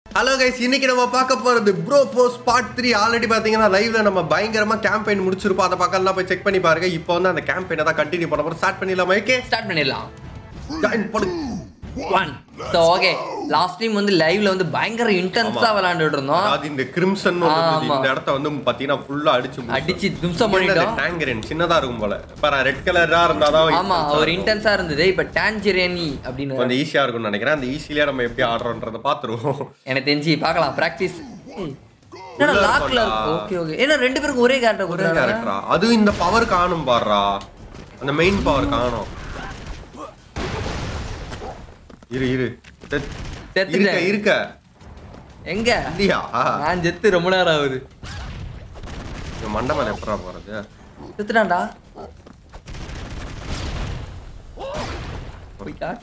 Hello guys இன்னைக்கு நம்ம பார்க்க போறது Broforce part three already பார்த்தீங்கன்னா லைவ்ல நம்ம பயங்கரமா கேம்பெயின் முடிச்சிருப்போம் அதை பக்கம்லாம் போய் செக் பண்ணி பாருங்க இப்போ வந்து அந்த கேம்பெயினை தான் கண்டினியூ பண்ண போறோம் ஸ்டார்ட் பண்ணிடலாமா ஓகே ஸ்டார்ட் பண்ணிடலாம் ஜாயின் பண்ணு one so okay last time வந்து லைவ்ல வந்து பயங்கர இன்டென்ஸா விளையாண்டுட்டு இருந்தோம் அதாவது இந்த கிரிம்சன் ஆமா. இந்த இடத்த வந்து பாத்தீங்கன்னா ஃபுல்லா அடிச்சு அடிச்சு தும்சம் பண்ணிட்டோம் டேங்கரன் சின்னதா இருக்கும் போல பாரு ரெட் கலரா இருந்தாதான் ஆமா ஒரு இன்டென்ஸா இருந்தது இப்ப டான்ஜிரேனி அப்படின்னு கொஞ்சம் ஈஸியா இருக்கும்னு நினைக்கிறேன் அந்த ஈஸிலியா நம்ம எப்படி ஆடுறோன்றத பாத்துருவோம் எனக்கு தெரிஞ்சு பார்க்கலாம் பிராக்டிஸ் என்னடா உள்ள லாக்ல இருக்கும்டா. இருக்கு ஓகே ஓகே ஏன்னா ரெண்டு பேருக்கு ஒரே கேரக்டர் ஒரே கொடுக்குறாங்க கேரக்டரா அது இந்த பவர் காணும் பாடுறா அந்த மெயின் பவர் காணும் இரு இரு செத்- செத்துட்டேன். இருக்க இருக்க எங்க இல்லையா நான் செத்து ரொம்ப நேரம் ஆகுது இந்த மண்டபம் எப்படா போறது செத்துட்டான்டா போய் காட்டு.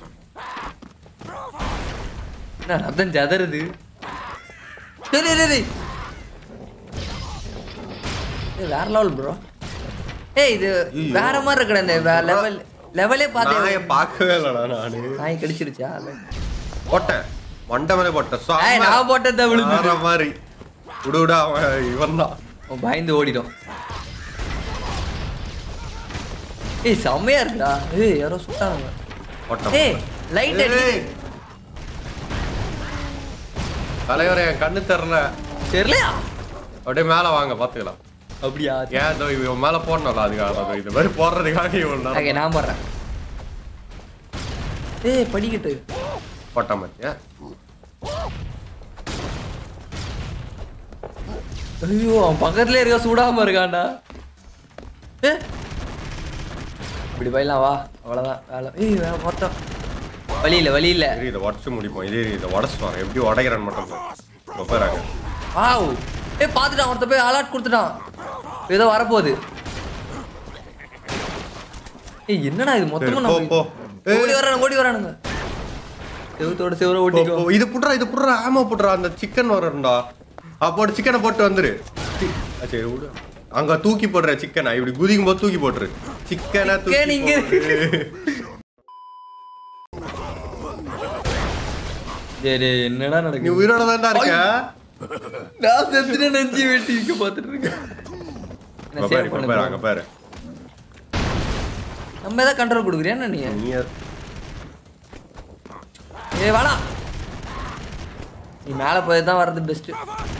என்ன ரத்தம் சதறுது சரி சரி, சரி ஏய், வேற லெவல் ப்ரோ ஏய் இது ஐயோ. வேற மாதிரி இருக்கடா இந்த லெவல் லெவலே நாயை பார்த்தேன் பார்க்கவே இல்லடா நானு நாய் கடிச்சிருச்சா போட்டேன் மண்டபமே போட்டேன் ஏய் செம்ம. நான் போட்டதை விழுந்து வேற மாதிரி விடு விடு அவன் இவன் தான் அவன் பயந்து ஓடிடும் ஏய் செம்மையா இருக்குடா ஏய் யாரோ சுட்டானுங்க போட்டேன் ஏய் லைட் அடி ஏய். தலைவரே என் கண்ணு தெரியல தெரியலையா அப்படியே மேல வாங்க பாத்துக்கலாம் அப்படியா ஏன் இதோ இவன் மேல போடணும்ல அதுக்காக தான் இந்த மாதிரி போடுறதுக்காக இவன் நேரம் ஓகே நான் போடுறேன் ஏய் படிக்கட்டு போட்டான் பாத்தியா ஐயோ அவன் பக்கத்துல இருக்க சூடாம இருக்கான்டா ஏ இப்படி போயிடலாம் வா அவ்வளவுதான் வேலை ஏய் வேலை மொத்தம் வழி இல்ல வழி இல்ல சரி இதை உடச்சு முடிப்போம் இது இதை உடச்சு வரேன் எப்படி உடைக்கிறேன்னு மட்டும் பாரு. போறாங்க வாவ் ஏய் பார்த்துட்டான் ஒருத்த போய் அலாட் கொடுத்துட்டான் ஏதோ வரப்போகுது ஏய் என்னடா இது மொத்தமா போ, போ. நம்ம ஓடி வரானுங்க ஓடி வரானுங்க செவத்தோட செவர ஓட்டிக்கோ இது புட்றா இது புட்றா ஆமா புட்றா அந்த சிக்கன் வரணும்டா அப்போ சிக்கனை போட்டு வந்துரு சி, ஆ, சரி விடு அங்க தூக்கி போடுற சிக்கனை இப்படி குதிக்கும் போது தூக்கி போட்டுரு சிக்கனை Chicken தூக்கி இங்க போட்டுரு. டேய் டேய் என்னடா நீ நடக்குது உயிரோட தான்டா இருக்க நான் செத்துட்டு நெஞ்சு வெட்டி இருக்க பார்த்துட்டு இருக்கேன் என்ன அங்க save பாரு, இங்க பாரு, அங்க பண்ணு பாரு நம்ம ஏதாவது கண்ட்ரோல் கொடுக்குறியா என்ன நீ நீ ஏய் வாடா நீ மேலே போய் தான் வர்றது பெஸ்ட்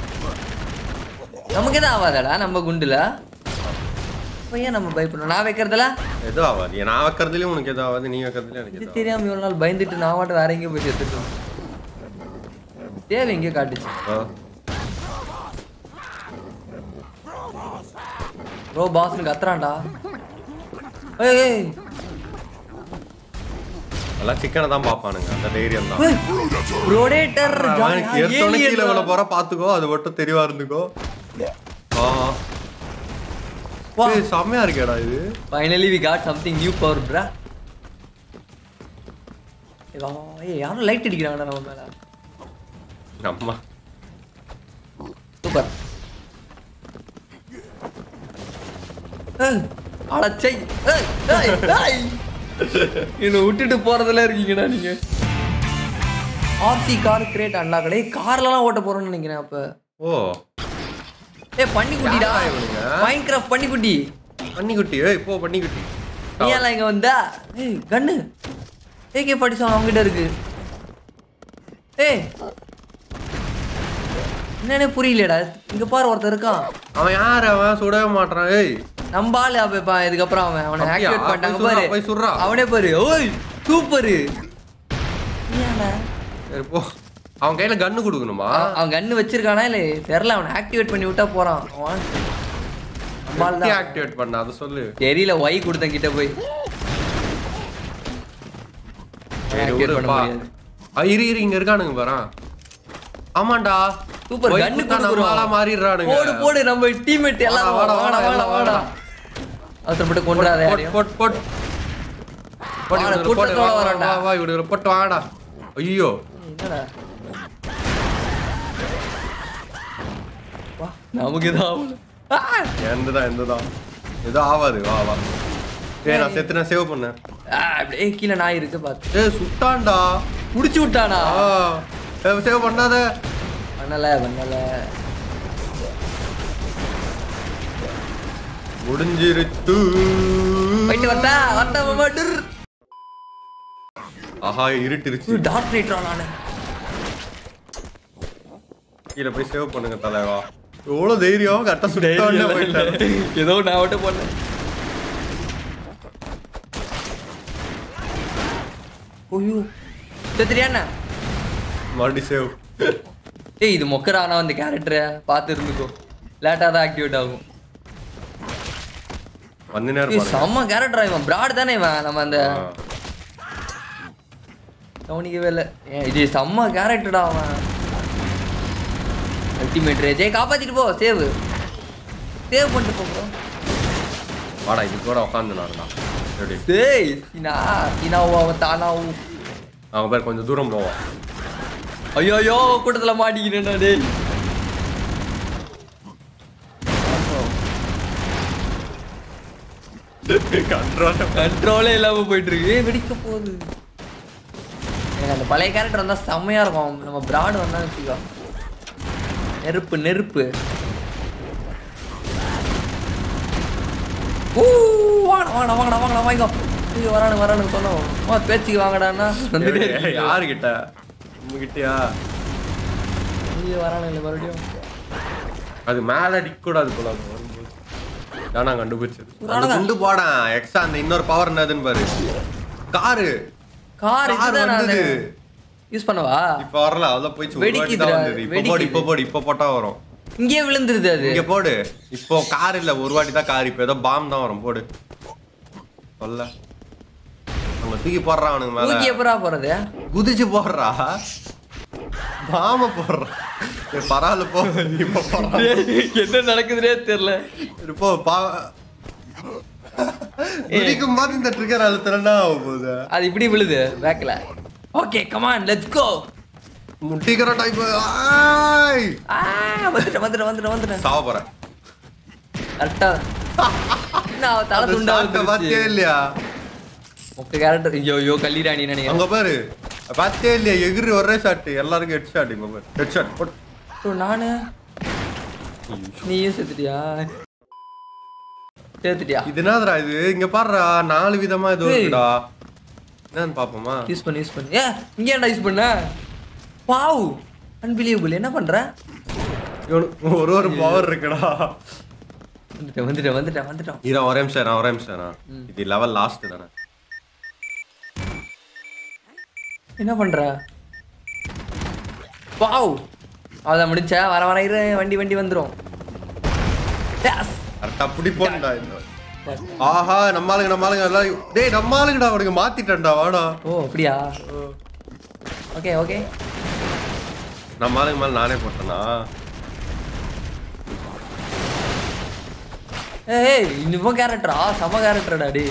நமக்கு எதுவும் ஆகாதடா நம்ம குண்டுல அப்ப ஏன் நம்ம பயப்படணும் நான் வைக்கிறதுல எதுவும் ஆகாது நான் வைக்கிறதுலயும் உனக்கு எதுவும் ஆகாது நீ வைக்கிறதுலயும் எனக்கு இது எதுவும் தெரியாம இவ்வளவு நாள் பயந்துட்டு நான் மட்டும் வேற எங்கேயும் போய் செத்துட்டோம் தேவை எங்கேயோ காட்டுச்சு ஆகாது. ப்ரோ பாஸ்னு கத்துறான்டா ஏய் ஏய் எல்லாம் சிக்கனை தான் பாப்பானுங்க அந்த தைரியம் தான் ப்ரோடேட்டர் அவனுக்கு எடுத்தோடனே கீழே விழ போற பாத்துக்கோ அது மட்டும் தெளிவா இருந்துக்கோ ஆ. வா. ஏய், செம்மையா இருக்கேடா இது finally we got something new power bro ஏய் யாரும் லைட் அடிக்கிறாங்கடா நம்ம மேல அம்மா சூப்பர் ஏய், அடச்சை ஏய், ஏய், ஏய். என்னை விட்டுட்டு போறதுல இருக்கீங்கடா நீங்க ஆர்சி கார் கிரேட் அண்ணா கடை கார்லலாம் ஓட்ட போறோம்னு நினைக்கிறேன் அப்ப ஓ ஏய் பன்னிக்குட்டிடா யாரா இவனுங்க? மைன்கிராஃப்ட் பன்னிக்குட்டி பன்னிக்குட்டி ஏய் போ பன்னிக்குட்டி நீ எல்லாம் இங்க வந்தா ஏய் கண்ணு ஏகே ஃபார்ட்டி செவன் அவங்ககிட்ட இருக்கு ஏய் என்னன்னே புரியலடா இங்க பாரு ஒருத்தர் இருக்கான் அவன் யாரு அவன் சுடவே மாட்டான் ஏய் நம்ம ஆளு அப்ப இதுக்கப்புறம் அவன் அவனை அப்படியா? ஆக்டிவேட் பண்ணிட்டாங்க போய் சுடுறா, பாரு போய் சுடுறா. அவனே பாரு ஓய் சூப்பர் சரி போ அவன் கையில கன்னு கொடுக்கணுமா அவன் கன்னு வச்சிருக்கானா இல்ல தெரியல அவனை ஆக்டிவேட் பண்ணி விட்டா போறான் அவன் நம்ம ஆள் தான். ஆக்டிவேட் பண்ண அதை சொல்லு தெரியல ஒய் கொடுத்தேன் கிட்ட போய் சரி activate பண்ண விடுப்பா. முடியாது. ஆ, இரு இரு இங்க இருக்கானுங்க பாரா ஆமாண்டா சூப்பர் ஒய் கன்னு கொடுத்தா நம்ம ஆளா மாறிடுறானுங்க போடு போடு நம்ம டீம்மேட் எல்லாம் வாடா, வாடா வாடா, வாடா எல்லாம் வாடா வாடா. அவசரப்பட்டு கொண்டுறாத போட், யாரையும் போட், போட். போடு, வாடா, இவனுக்கு போடு, கூட்டத்தோட வா, வா, வரான்டா. வா, வா, இவனுக்கு போட்டு வாடா ஐயோ என்னடா வா நமக்கு தான் ஆகல ஆ! எந்ததான் எந்ததான் ஏதோ ஆவாது வா வா ஏய் நான் செத்து நான் சேவ் பண்ணேன் ஆ, அப்படியே கீழே நாய் இருக்கு பார்த்து ஏய் சுட்டான்டா புடிச்சு விட்டானா ஆ சேவ் பண்ணாத பண்ணல பண்ணல முடிஞ்சிருத்து போயிட்டு வந்தா வந்த மாட்டர் ஆஹா இருட்டிருச்சு டாட் ரைட்ரா நானு கீழே போய் சேவ் பண்ணுங்க தலைவா எவ்வளவு தைரியம் கரெக்டா சுட்டானே போயிட்டாரு ஏதோ நான் மட்டும் பண்ணேன் ஐயோ தெரியாண்ணா மறுபடியும் சேவ் ஏய் இது மொக்கரா ஆனா அந்த கேரக்டரை பார்த்து இருந்துக்கோ லேட்டாக தான் ஆக்டிவேட் ஆகும் வந்து நேரம் ஏய் பாருங்க செம்ம கேரக்டர் இவன் பிராட் தானே இவன் நம்ம அந்த ஆ. கவனிக்கவே இல்லை ஏன் இது செம்ம கேரக்டர்டா அவன் அல்டிமேட் ரேஜே காப்பாத்திட்டு போ சேவ் சேவ் பண்ணிட்டு போ bro. வாடா இது கூட உட்காந்து நான்டா எப்படி டேய் சீனா சீனாவோ அவன் தானாவும் அவன் பேர் கொஞ்சம் தூரம் போவான் ஐயோ ஐயோ கூட்டத்துல மாட்டிக்கிட்டேன்டா டேய் கண்ட்ரோல் கண்ட்ரோலே இல்லாம போயிட்டு இருக்கு ஏய், வெடிக்க போகுது எனக்கு அந்த பழைய கேரக்டர் வந்தா செம்மையா இருக்கும் நம்ம பிராட் வந்தா வச்சுக்கோ நெருப்பு நெருப்பு ஊ வாங்கடா வாங்கடா வாங்கடா வாங்கடா வாங்கிக்கோ ஐயோ வரானு வரானு சொன்னோம் வா பேச்சுக்கு வாங்கடான்னா வந்துட்டே இருக்கு. யாருகிட்ட உங்ககிட்டயா ஐயோ வரானு இல்லை மறுபடியும் அது மேல அடிக்க கூடாது போல அது வரும்போது. இதான் நான் கண்டுபிடிச்சது அந்த அவ்வளவுதான். குண்டு போடான் எக்ஸ்ட்ரா அந்த இன்னொரு பவர் என்னதுன்னு பாரு காரு கார் கார் இதுதான் நான் வந்தது. யூஸ் பண்ணவா இப்ப வரல அதான் போயிச்சு ஒரு வாட்டி வெடிக்குதுடா, தான் வந்தது இப்ப போடு இப்ப போடு இப்ப போட்டா வரும் இங்கேயே விழுந்துருது அது இங்க போடு இப்போ கார் இல்ல ஒரு வாட்டி தான் கார் இப்போ ஏதோ பாம் தான் வரும் போடு சொல்ல அங்க தூக்கி போடுறான் அவனுக்கு மேல தூக்கி எப்பரா போறது குதிச்சு போடுறா பாம போடுறான் சரி, பரவாயில்ல போ இப்ப போடுறான் என்ன நடக்குதுனே தெரியல இப்போ பா குதிக்கும் போது இந்த ட்ரிகர் அழுத்தலன்னா ஆக போகுது அது இப்படி விழுது பேக்ல ஓகே கமான் லெட்ஸ் கோ முட்டிக்கிற டைப் ஆ வந்துட்டேன் வந்துட்டேன் வந்துட்டேன் வந்துட்டேன் சாவ போறேன் கரெக்டா என்ன அவ தலை அந்த துண்டா shot அ பாத்தியே வந்துருச்சு இல்லையா மொக்க கேரக்டர் ஐயோ ஐயோ கல்லிடாணி நினைக்கிறேன் அங்க பாரு பாத்தியே இல்லையா எகிரி ஒரே ஷாட் எல்லாருக்கும் ஹெட் ஷாட் இப்ப பாரு ஹெட் ஷாட் போட்டு So, நானு நீயும் செத்துட்டியா சேர்த்துட்டியா இது என்னதுடா இது இங்க பாருடா நாலு விதமா இது ஏய். இருக்குடா என்னன்னு பாப்போமா யூஸ் பண்ணு யூஸ் பண்ணு ஏ இங்கே ஏன்டா யூஸ் பண்ண வாவ் அன்பிலீவபிள் என்ன பண்ற இவனுக்கு ஒரு ஒரு பவர் இருக்குடா வந்துட்டேன் வந்துட்டேன் வந்துட்டேன் வந்துட்டோம் இரு ஒரே நிமிஷம் நான் ஒரே நிமிஷம் நான் இது லெவல் லாஸ்ட் தானே என்ன பண்ற வாவ் அதான் முடிச்சா வர வர இரு வண்டி வண்டி வந்துரும் Yes. கரெக்டா பிடிப்போம்டா இந்த ஆஹா நம்ம ஆளுங்க நம்ம ஆளுங்க எல்லாம் டேய் நம்ம ஆளுங்கடா அவனுக்கு மாத்திட்டேன்டா வாடா ஓ அப்படியா ஓகே ஓகே நம்ம ஆளுங்க மேல நானே போட்டேனா ஏய் இன்னும் கேரக்டரா செம கேரக்டர்டா டே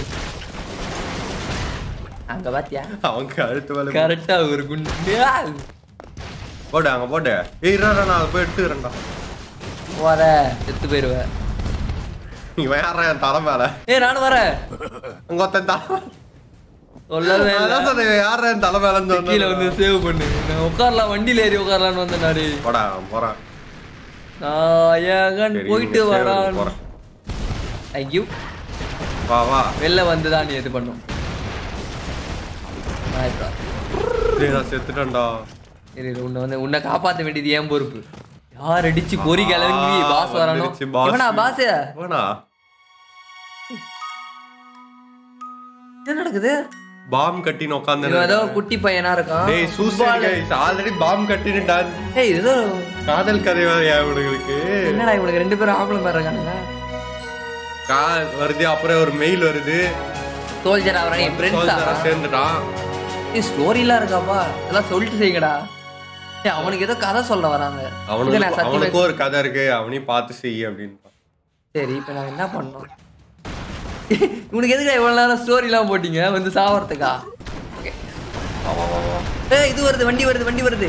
அங்க பாத்தியா அவங்க அழுத்து வேலை கரெக்டா ஒரு குண்டு போடு அங்க போடு ஏய் இருடா நான் அதை போய் எடுத்துக்கிறேன்டா வர செத்து போயிருவ இவன் யாரா என் தலை மேல ஏய் நானும் வரேன் அங்க ஒருத்தன் தலை சொல்லவே இல்ல. அதான் சொன்னேன் இவன் யாரா என் தலை மேலன்னு கீழே வந்து சொன்னேன் சேவ் பண்ணு நான் உட்காரலாம் வண்டியில ஏறி உட்காரலான்னு வந்தேன் நாடு போடா அவன் போறான் நாயகன் சரி, போயிட்டு இவங்க சேவலுக்கு வரான் போறேன். ஐயோ வா வா வெளில வந்து தான் நீ இது பண்ணும் ஆயிட்டா. டேய் நான் செத்துட்டேன்டா இரு இரு, உன்னை வந்து உன்னை காப்பாத்த வேண்டியது ஏன் பொறுப்பு யார் அடிச்சு பொறி கிளம்பி ஆ, பாஸ் வரணும் வந்துருச்சு boss. இவனா பாஸ் போடா என்ன நடக்குது பாம் கட்டின்னு உட்காந்து இவன் ஏதோ குட்டி பையனா இருக்கான் டேய் சூசைட் கைஸ் ஆல்ரெடி பாம் கட்டின்னு டான் ஏய் ஏதோ காதல் கதை வேறையா இவனுங்களுக்கு என்னடா இவனுக்கு ரெண்டு பேரும் ஆம்பளை மாதிரி இருக்கானுங்க கா வருது அப்புறம் ஒரு மெயில் வருது சோல்ஜர் அவரா என் ஃப்ரெண்ட்ஸா Soldier ஆ சேர்ந்துட்டான் ஏய் ஸ்டோரிலாம் இருக்காப்பா இதெல்லாம் சொல்லிட்டு செய்யுங்கடா ஏய் அவனுக்கு ஏதோ கதை சொல்ல வராங்க இங்க நான் அவனுக்கு சத்தியமா- அவனுக்கும் ஒரு கதை இருக்கு அவனையும் பார்த்து செய் அப்படின்னு சரி இப்போ நான் என்ன பண்ணோம் உனக்கு எதுக்கு இவ்வளோ நேரம் ஸ்டோரிலாம் போட்டீங்க வந்து சாவறதுக்கா Okay. வா, வா, வா, வா. ஏய் இது வருது வண்டி வருது வண்டி வருது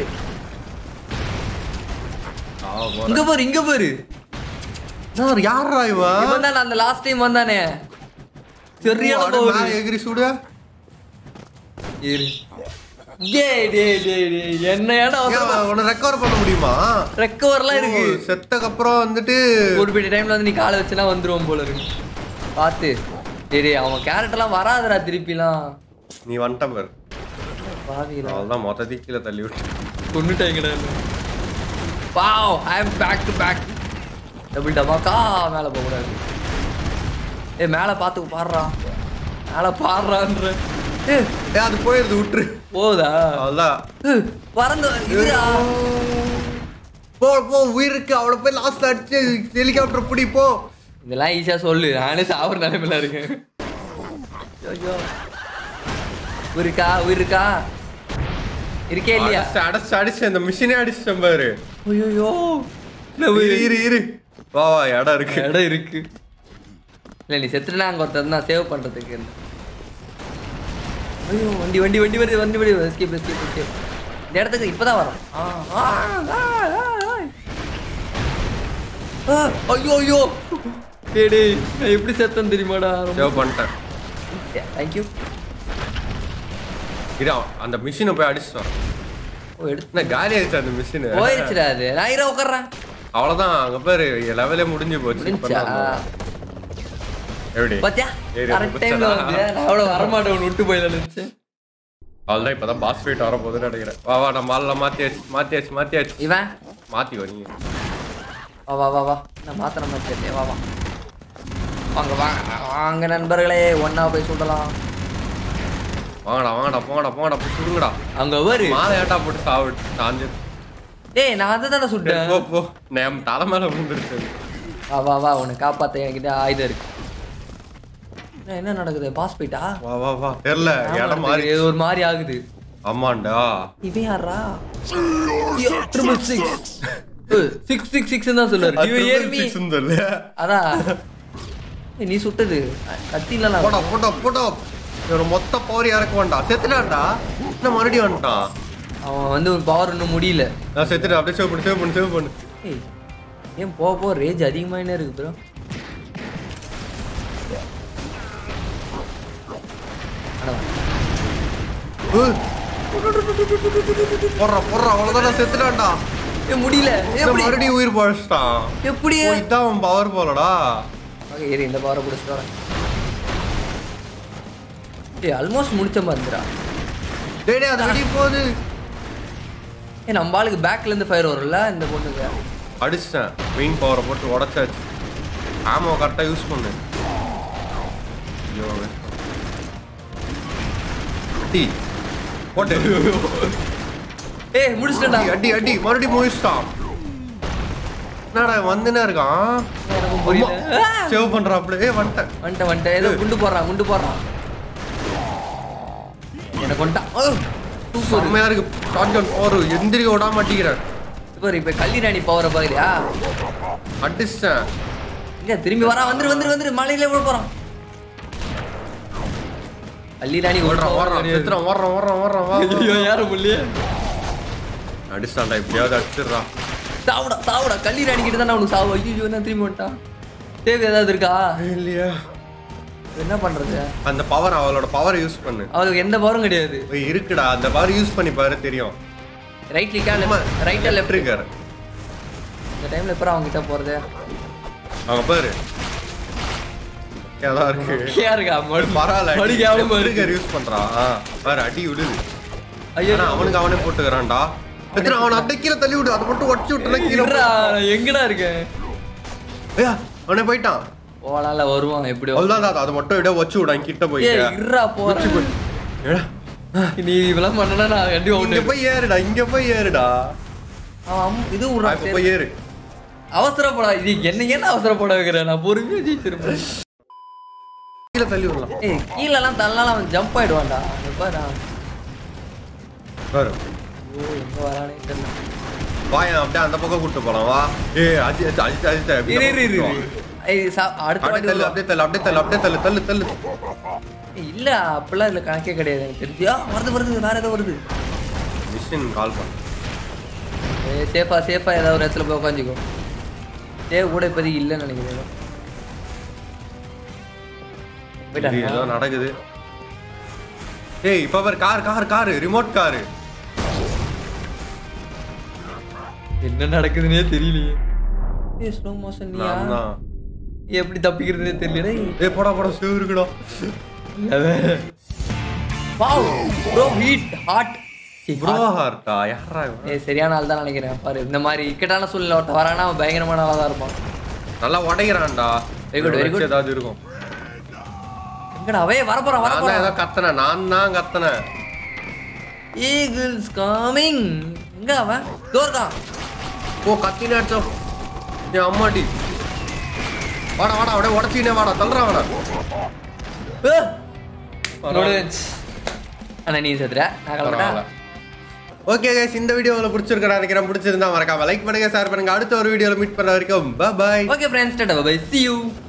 ஆ, போறேன். இங்க பாரு இங்க பாரு என்ன, யார்ரா இவன் இவன் தான் அந்த லாஸ்ட் டைம் வந்தானே சரியான அட, கோவம். மேல எகிரி சுடு இரு டேய் டேய் டேய் டேய் என்ன ஏடா ஏன் உன்னை ரெக்கவர் பண்ண முடியுமா ரெக்கவர்லாம் இருக்கு ஓ, செத்தக்கு அப்புறம் வந்துட்டு ஒரு பெரிய டைம்ல வந்து நீ காலை வச்சுனா வந்துருவோம் போல இருக்கு பார்த்து டேய் டேய் அவன் கேரக்டர்லாம் வராதுடா திருப்பிலாம் நீ வந்துட்ட பாரு பாவிகளா அவள்தான் மொத்தத்தையும் கீழே தள்ளி விட்டு கொண்டுட்டாங்கடா wow I am back to back double டபாக்கா மேலே போகக்கூடாது ஏய் மேலே பார்த்து பாடுறா மேலே பாடுறான்ற ஏய் ஏய், அது போயிருது விட்டுரு போதா அவள்தான் ஏய், பறந்து இதுடா போ போ உயிருக்கு அவளை போய் லாஸ்ட்ல அடிச்சு ஹெலிகாப்டர் பிடி போ இதெல்லாம் ஈஸியாக சொல்லு நானே சாப்பிட்ற நிலைமையில இருக்கேன் ஐயோ உயிர் இருக்கா உயிர் இருக்கா இருக்கே இல்லையா அடிச்சு அடிச்சு அடிச்சு அந்த மிஷினே அடிச்சிட்டேன் பாரு ஐயோ இரு இரு இரு வா வா இடம் இருக்கு இடம் இருக்கு இல்லை நீ செத்துனா அங்கே ஒருத்தர் தான் சேவ் பண்ணுறதுக்கு ஐயோ வண்டி வண்டி வண்டி வருது வண்டி வருது எஸ்கேப் எஸ்கேப் எஸ்கேப் இந்த இடத்துக்கு இப்போதான் வரும் ஆ, ஆ, ஆ, ஆ, ஆ. ஆ, ஐயோ ஐயோ டேய் டேய் நான் எப்படி செத்தேன் தெரியுமாடா சேவ் பண்ணிட்டேன் தேங்க்யூ இரு அவன் அந்த மிஷினை போய் அடிச்சிட்டோம் ஓ எடுத்து என்ன காலி ஆயிடுச்சு அந்த மிஷின் போயிருச்சுடா அது நான் இரவு உட்கார்றேன் அவ்வளவுதான் அங்க பாரு லெவலே முடிஞ்சு போச்சு முடிஞ்சா எப்படி பாத்தியா ஏய், கரெக்ட் ரொம்ப டைம்ல பிடிச்சதா? வந்து நான் அவ்வளோ வரமாட்டேன் உன்னை விட்டு போயிடலாம் நினைச்சேன் அவ்வளவுதான் இப்பதான் பாஸ் ஃபைட் வர போகுதுன்னு நினைக்கிறேன் வா வா நம்ம ஆள்லாம் மாத்தியாச்சு மாத்தியாச்சு மாத்தியாச்சு இவன் மாத்தி நீ வா வா வா வா நான் மாத்திர மாதிரி தெரியல வா வா வாங்க வாங்க வாங்க நண்பர்களே ஒண்ணா போய் சுடலாம் வாங்கடா வாங்கடா போங்கடா போங்கடா போய் சுடுங்கடா அங்க வரு மாலை ஏட்டா போட்டு சாவிட்டு சாஞ்சு டேய் நான் அதை தானே சுட்டேன் போ போ நம்ம தலை மேல விழுந்துருச்சு வா வா வா உன்னை காப்பாத்த என்கிட்ட ஆயுதம் இருக்கு என்ன, என்ன நடக்குது பாஸ் போயிட்டா வா வா வா தெரியல இடம் மாறி இது ஒரு மாதிரி ஆகுது ஆமாண்டா இவன் யாரா triple six six six six தான் சொல்லுவாரு இவன் ஏர்மி சொல்லு அதான் ஏய், நீ சுட்டது கத்திலாம் போடா போடா போடா இவன் மொத்த பவர் இறக்க வேண்டாம் செத்துட்டான்டா என்ன மறுபடியும் வந்துட்டான் அவன் வந்து ஒரு பவர் இன்னும் முடியல நான் செத்துட்டு அப்படியே சேவ் பண்ணு சேவ் பண்ணு சேவ் பண்ணு ஏய் ஏன் போக போக ரேஞ்ச் அதிகமாயினே இருக்கு ப்ரோ ஏய். போடுறா போடுறா அவ்வளவுதான் செத்துட்டான்டா ஏ முடியல இந்த எப்படி மறுபடியும் உயிர் பழச்சிட்டான் எப்படி ஓ, இதான் அவன் பவர் போலடா ஓகே இரு இந்த பவரை பிடிச்சிட்டு வரேன் ஏய் ஆல்மோஸ்ட் முடிச்ச மாதிரிடா டேய் டேய், அது வெளியே போகுது ஏ நம்ம ஆளுக்கு பேக்ல இருந்து ஃபயர் வரும்ல இந்த பொண்ணுக்கு அடிச்சிட்டேன் மெயின் பவரை போட்டு உடச்சாச்சு ஆமாவை கரெக்டாக யூஸ் பண்ணு ஐயோ அடி போட்டு ஏய் முடிச்சிட்டேன்டா அடி, அடி அடி மறுபடியும் முடிச்சிட்டான் என்னடா வந்துனே இருக்கான் எனக்கும் புரியல ஆ! சேவ் பண்றாப்ல ஏ வந்துட்டேன் வந்துட்டேன் வந்துட்டேன் ஏதோ குண்டு போடுறான் குண்டு போடுறான் எனக்கு வந்துட்டான் ஓ, சூப்பர் செம்மையா இருக்கு ஷாட்கன் ஒரு எந்திரிக்க விட மாட்டேங்கிறேன் சூப்பர் இப்போ கல்லிராணி பவரை பாக்குறியா அடிச்சிட்டேன் இல்ல திரும்பி வரா வந்துரு வந்துரு வந்துரு மலையில விழ போறான் கல்லிராணி ஓடுறான் ஓடுறான் செத்துறான் ஓடுறான் ஓடுறான் ஓடுறான் வா, வா ஐயோ யாரும் இல்லையே அடிச்சிட்டான்டா எப்படியாவது அடிச்சிடுறான் சாவுடா சாவுடா கல்லிராணி கிட்ட தான் உனக்கு சாவு ஐயோ என்ன திரும்பி வந்துட்டான் தேவை ஏதாவது இருக்கா இல்லையா என்ன பண்றது அந்த பவர் அவளோட பவரை யூஸ் பண்ணு அவளுக்கு எந்த பவரும் கிடையாது ஏய், இருக்குடா அந்த பவர் யூஸ் பண்ணி பாரு தெரியும் ரைட் கிளிக்கா ரைட்டா லெஃப்ட் இருக்காரு இந்த டைம்ல எப்பறம் அவங்க கிட்ட போறது அவங்க பாரு அதான் இருக்கு கேயா இருக்கா மடு பரவாயில்ல மடு கேவலமா இருக்கு இருக்காரு யூஸ் பண்றான் ஆ, பாரு அடி விடுது ஐயோ ஆனா அவனுக்கு அவனே போட்டுக்கிறான்டா எத்தனை அவனை அப்படியே கீழே தள்ளி விடு அதை மட்டும் உடச்சு விட்டுனா கீழே இருடா, நான் எங்கடா இருக்கேன் ஐயா அவனே போயிட்டான் போலாம்ல வருவான் எப்படியோ அவ்வளவுதான் அதை மட்டும் விட வச்சு விடான் கிட்ட போய் ஏய் இருடா போறேன் ஏடா, நீ இதெல்லாம் பண்ணனா நான் கண்டிப்பா இங்க அவுட் போய் ஏறுடா இங்க போய் ஏறுடா அவன் இது ஆ, விடுறான் இப்ப சரி. போய் ஏறு அவசரப்படா இது என்ன என்ன அவசரப்பட வைக்கிறேன் நான் பொறுமையா ஜெயிச்சிருப்பேன் கீழே தள்ளி விடலாம் ஏய் கீழெல்லாம் தள்ளலாம் அவன் ஜம்ப் ஆயிடுவான்டா இங்க பாரு அவன். பாரு ஐயோ எங்க வரானே தெரியல வாயன் அப்படியே அந்த பக்கம் கூட்டு போலாம் வா ஏ அஜி அஜி அஜி அஜி அஜி இரு இரு இரு இரு. ஏய் சா- அடுத்த அப்படியே வாட்டி தள்ளு வருவா. அப்படியே தள்ளு அப்படியே தள்ளு அப்படியே தள்ளு தள்ளு தள்ளு ஏய், இல்ல அப்பெல்லாம் இதுல கணக்கே கிடையாது எனக்கு தெரிஞ்சியா வருது வருது வேற ஏதோ வருது மிஷின் கால் பண்ணு ஏய் சேஃபா சேஃபா ஏதாவது ஒரு இடத்துல போய் உட்காந்துக்கோ சேவ் கூட இப்போதைக்கு இல்லைன்னு நினைக்கிறேன் இது ஏதோ போயிட்டாங்க நடக்குது ஏய் இப்ப பாரு car car car remote car என்ன நடக்குதுன்னே தெரியலையே ஏ ஸ்லோ மோஷன் நீயா நான் தான் எப்படி தப்பிக்கிறதுனே தெரியல ஏய் போடா போடா சிவருக்குடா wow bro heat hot bro ஹார்ட்டா யாரா இவன்? ஏ சரியான ஆள் தான் நினைக்கிறேன் பாரு இந்த மாதிரி இக்கட்டான சூழ்நிலை ஒருத்த வரானா அவன் பயங்கரமான ஆளா தான் இருப்பான் நல்லா உடைக்கிறான்டா Very good, very good. வச்சு ஏதாவது இருக்கும் எங்கடா அவே வரப்போறான் நான் தான் ஏதோ வரப்போறான் கத்துனேன் நான் தான் கத்துனேன் ஈகிள்ஸ் கமிங் எங்க அவன் தோர்தான் ஓ கத்தினே அடிச்சோம் என் அம்மாடி வாடா வாடா அப்படியே உடச்சினே வாடா தள்ளுறா வாடா அண்ணா நீ சேர்த்துற நான் கிளம்பட்டா ஓகே கைஸ் இந்த வீடியோ உங்களுக்கு பிடிச்சிருக்கா நினைக்கிறேன் பிடிச்சிருந்தா மறக்காம லைக் பண்ணுங்க ஷேர் பண்ணுங்க அடுத்த ஒரு வீடியோல மீட் பண்ண வரைக்கும் பாய் ஓகே ஃப்ரெண்ட்ஸ் டாடா பை see you